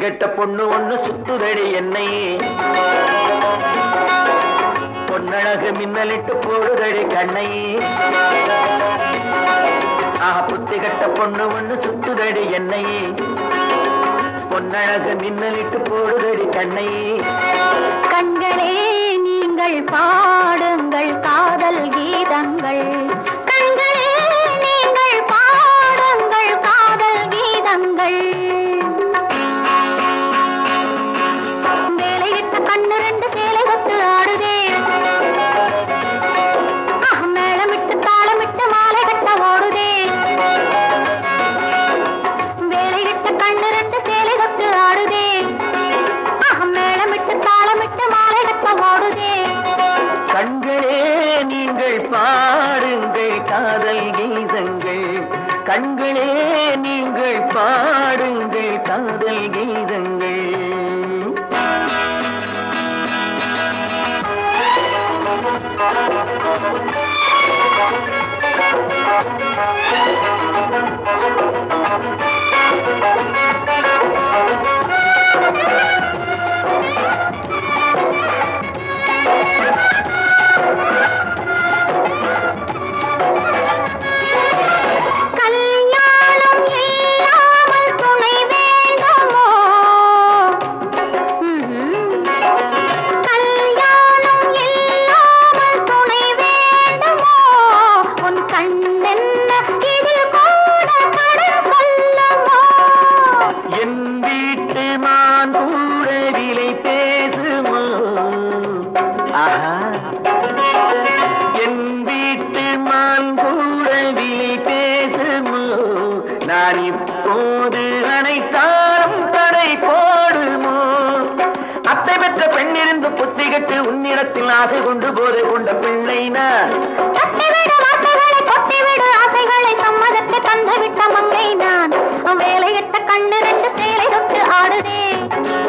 கெட்ட பொண்ணு ஒண்ணு சுத்துதடி என்னை பொன்னழகு மின்னலிட்டு போடுதடி கண்ணை ஆஹா புத்தி கெட்ட பொண்ணு ஒண்ணு சுத்துதடி என்னை பொன்னழகு மின்னலிட்டு போடுதடி கண்ணை கண்களே நீங்கள் பாடுங்கள் காதல் கீதங்கள் கண்களே நீங்கள் பாடுங்கள் காதல் கீதங்கள் வேலையிட்ட கண்ணு ரெண்டு சேலை கொத்து ஆடுதே ஆஹ், மேளமிட்டு தாளமிட்டு மாலை கட்ட ஓடுதே வேலையிட்ட கண்ணு ரெண்டு சேலை கொத்து ஆடுதே ஆஹ், மேளமிட்டு தாளமிட்டு மாலை கட்ட ஓடுதே கண்களே நீங்கள் பாடுங்கள் காதல் கீதங்கள் கண்களே நீங்கள் பாடுங்கள் காதல் கீதங்கள் கல்யாணம் இல்லாமல் துணை வேண்டுமோ ம்ஹும். கல்யாணம் இல்லாமல் துணை வேண்டுமோ உன் கண்ணென்ன இதில் கூட கடன் சொல்லுமோ என் வீட்டு மான் கூட விலை பேசுமோ ஆஹா என் வீட்டு மான் கூட விலை பேசுமோ நான் இப்போது அனைத்தாரும் தடை போடுமோ அத்தை பெற்ற பெண்ணிருந்து புத்திகட்டு உன்னிடத்தில் ஆசை கொண்டு போதை கொண்ட பிள்ளை நான் தட்டிவிடு வார்த்தைகளை கொட்டிவிடு ஆசைகளை சம்மதத்தை தந்துவிட்ட மங்கை நான் வேலையிட்ட கண்ணு ரெண்டு சேலை தொட்டு ஆடுதே